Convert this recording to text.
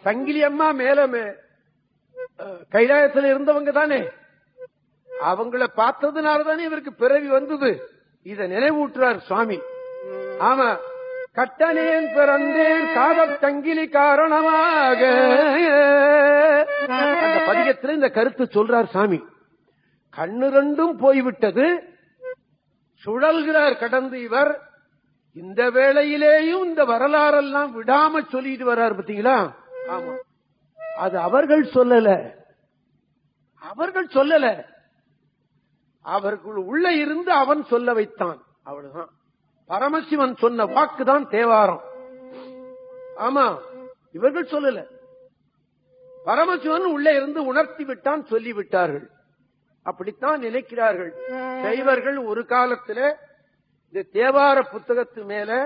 சங்கிலி அம்மா மேல மே- அஹ், கைலாயத்துல இருந்தவங்க தானே அவங்கள பார்த்ததுனால தானே இவருக்கு பிறவி வந்தது இத நினைவூட்டுறார் சுவாமி ஆமா கட்டனேன் பிறந்தேன் காதல் சங்கிலி காரணமாக அந்த பதிகத்துல இந்த கருத்து சொல்றார் சாமி கண்ணு ரெண்டும் போய்விட்டது சுழல்கிறார் கடந்து இவர் இந்த வேளையிலேயும் இந்த வரலாறெல்லாம் விடாம சொல்லிட்டு வர்றார் பாத்தீங்களா ஆமா அது அவர்கள் சொல்லல அவர்கள் சொல்லல அவர்கள் உள்ள இருந்து அவன் சொல்ல வைத்தான் அவ்வளவுதான் பரமசிவன் சொன்ன வாக்குதான் தேவாரம் ஆமா இவர்கள் சொல்லல பரமசிவன் உள்ளே இருந்து உணர்த்தி விட்டான் சொல்லி விட்டார்கள் அப்படித்தான் நினைக்கிறார்கள் சைவர்கள் ஒரு காலத்துல இந்த தேவார புத்தகத்து மேல